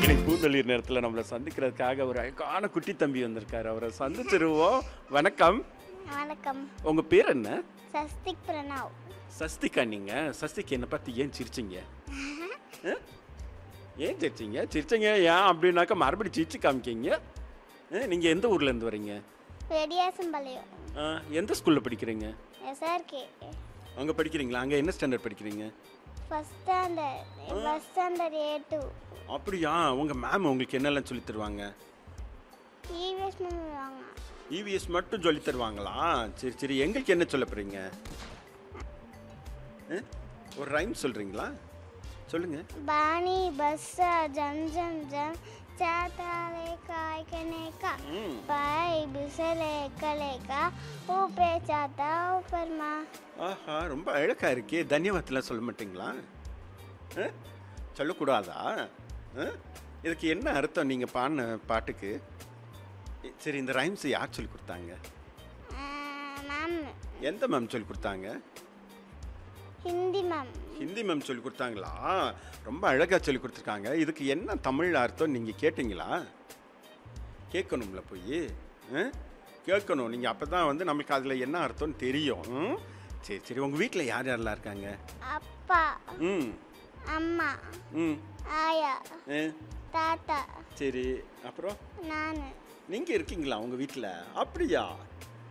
இன்னைக்கு பூந்தளிர் நேரத்தில் நம்மளை சந்திக்கிறதுக்காக ஒரு அழகான குட்டி தம்பி வந்திருக்காரு அவரை சந்திச்சிருவோம் வணக்கம் வணக்கம் உங்க பேர் என்ன சஸ்திக் பிரணவ் சஸ்திகா நீங்க சஸ்திக் என்னை பார்த்து ஏன் சிரிச்சிங்க ஆ? ஏன் சிரிச்சிங்க சிரிச்சிங்க ஏன் அப்படின்னாக்கா மறுபடியும் சிரிச்சு காமிக்கிங்க ஆ, நீங்க எந்த ஊர்ல இருந்து வரீங்க வெடியாசம்பாளையம் ஆ, எந்த ஸ்கூல்ல படிக்கிறீங்க எஸ்ஆர்கே அங்க படிக்கிறீங்களா அங்க என்ன ஸ்டாண்டர்ட் படிக்கிறீங்க first standard first standard A two அப்படியா உங்க மேம் உங்களுக்கு என்னெல்லாம் சொல்லி தருவாங்க இவிஎஸ் வாங்க இவிஎஸ் மட்டும் சொல்லி தருவாங்களா சரி சரி எங்களுக்கு என்ன சொல்ல போறீங்க ஆ? ஒரு ரைம் சொல்றீங்களா சொல்லுங்க பாணி பஸ்ஸா ஜம் ஜம் ஜம் చాతాలే కాయకనేక ம். పై బిసలేకలేక ఊపే చాత ఊపర్మా ஆஹா ரொம்ப அழகா இருக்கே தன்யவாதத்தில் சொல்ல மாட்டீங்களா ஆ? சொல்லக்கூடாதா ஆ? இதுக்கு என்ன அர்த்தம் நீங்கள் பாடின பாட்டுக்கு சரி இந்த ரைம்ஸ் யார் சொல்லி கொடுத்தாங்க மேம் எந்த மேம் சொல்லி கொடுத்தாங்க ஹிந்தி மேம் ஹிந்தி மேம் சொல்லி கொடுத்தாங்களா ரொம்ப அழகாக சொல்லி கொடுத்துருக்காங்க இதுக்கு என்ன தமிழ் அர்த்தம் நீங்கள் கேட்டிங்களா கேட்கணும்ல போய் கேட்கணும் நீங்கள் அப்போ தான் வந்து நம்மளுக்கு அதில் என்ன அர்த்தம்னு தெரியும் ம்? சரி சரி உங்கள் வீட்டில் யார் யாரெல்லாம் இருக்காங்க அப்பா ம் அம்மா ம் ஆயா ஆ, தாத்தா சரி அப்புறம் நான் நீங்கள் இருக்கீங்களா உங்கள் வீட்டில் அப்படியா